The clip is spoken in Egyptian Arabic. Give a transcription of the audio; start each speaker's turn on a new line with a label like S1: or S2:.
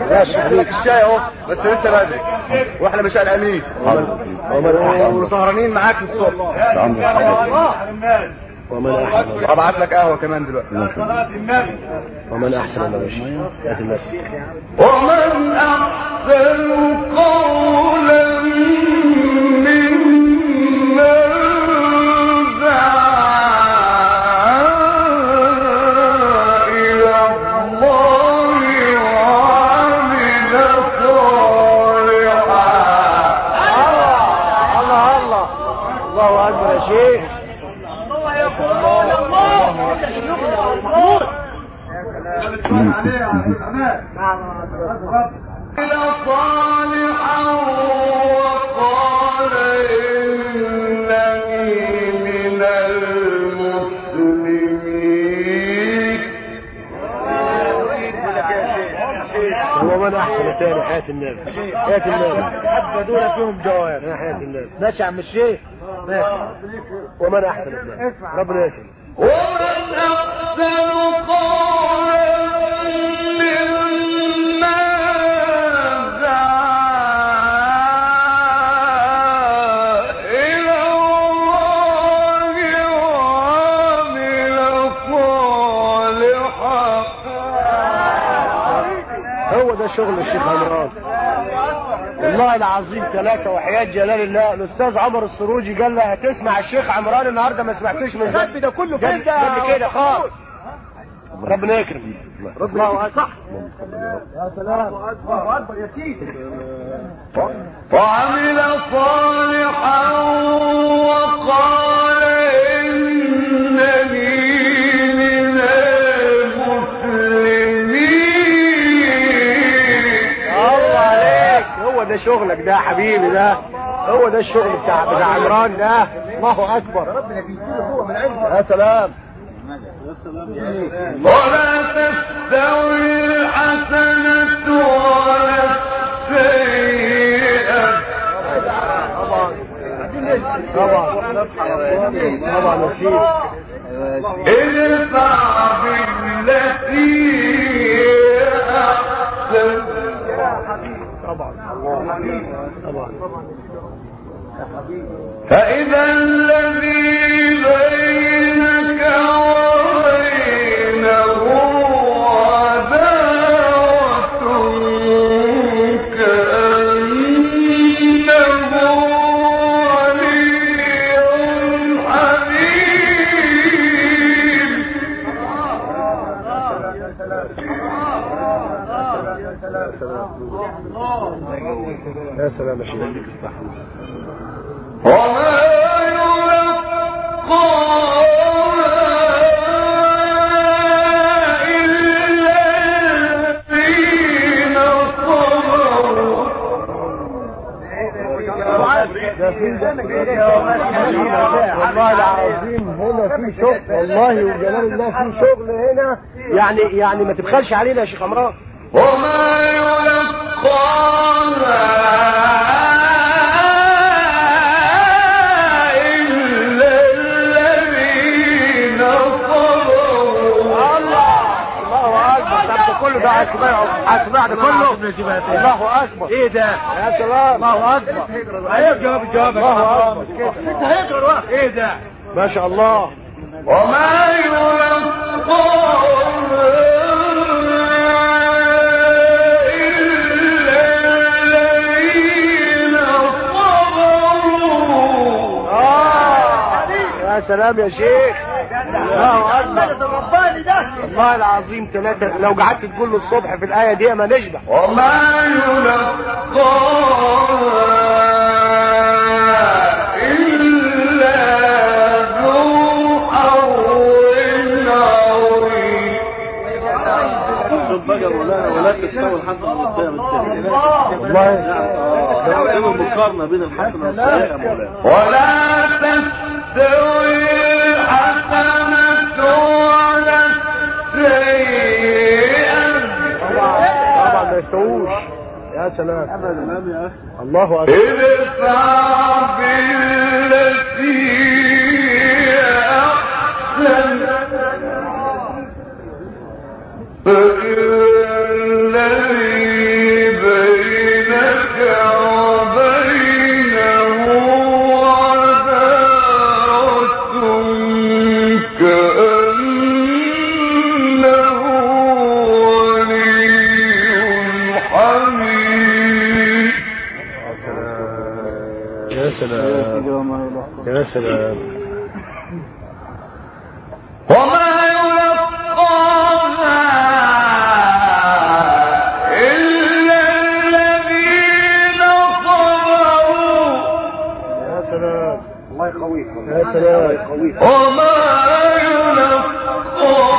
S1: ماشي
S2: لك الشاي اهو بس لسه بدري واحنا مش قلقانين وسهرانين معاك للصبح
S1: ومن احسن
S2: ابعت لك قهوه كمان دلوقتي
S1: ومن احسن من الرشيد هات النبي
S3: ومن أحسن قولا ممن دعا إلى الله وعمل صالحا
S1: الله الله الله اكبر يا شيخ
S3: عمل صالحا وقال إنني من المسلمين
S1: ومن احسن تاني حياة النبي حياة النبي حتى دول فيهم جواب يا حياة النبي ماشي يا عم الشيخ ماشي ومن احسن تاني ربنا يكرمك
S3: ومن أحسن قولا ممن دعا إلى الله وعمل صالحا
S1: هو ده شغل الشيخ عمران والله العظيم ثلاثة وحياة جلال الله الأستاذ عمر السروجي قال لي هتسمع الشيخ عمران النهاردة ما سمعتوش من زمان ده كله كده قبل كده خالص ربنا يكرم ربنا صح
S3: وعمل صالحا وقال إنني من المسلمين
S1: الله عليك هو ده شغلك ده يا حبيبي ده هو ده الشغل بتاع بتاع عمران ده الله أكبر يا سلام
S3: ولا تستوي الحسنة ولا السيئة
S1: طبعا طبعا نسيت
S3: ادفع بالتي هي أحسن
S1: طبعا طبعا
S3: فإذا الذي بينك وبينه عداوة كأنه ولي حميم
S1: يا سلام يا شيخ يديك الصحة
S3: وما يلقاها إلا الذين صبروا
S1: والله العظيم هنا في شغل والله وجلال الله في شغل هنا يعني يعني ما تبخلش علينا يا شيخ عمران
S3: وما يلقاها إلا الذين صبروا
S1: الله اكبر طب ده كله ده هتبيعه هتبيع ده كله الله اكبر ايه ده يا سلام الله اكبر ايوه جواب الجواب الله اكبر انت هيقرا الوقت ايه ده ما شاء الله
S3: وما يلقاها إلا الذين صبروا
S1: آه. يا سلام يا شيخ الله اكبر والله العظيم ثلاثة لو قعدت تقول له الصبح في الآية دي ما نشبع
S3: وما يلقاها إلا ذو حظ عظيم
S4: شوف بقى ولا ولا تستوي الحسنه والسيئه بالسيئه
S1: والله
S4: ده ايه المقارنه بين الحسنه والسيئه يا مولانا
S3: ولا تستوي الحسنة ولا السيئة
S1: طبعا طبعا ما يستووش يا سلام
S4: سلام يا اخي
S1: الله اكبر
S3: ادفع بالتي هي أحسن فإن الذي وما يلقاها إلا الذين صبروا
S1: يا سلام الله يقويك يا سلام يقويك
S3: وما يلقاها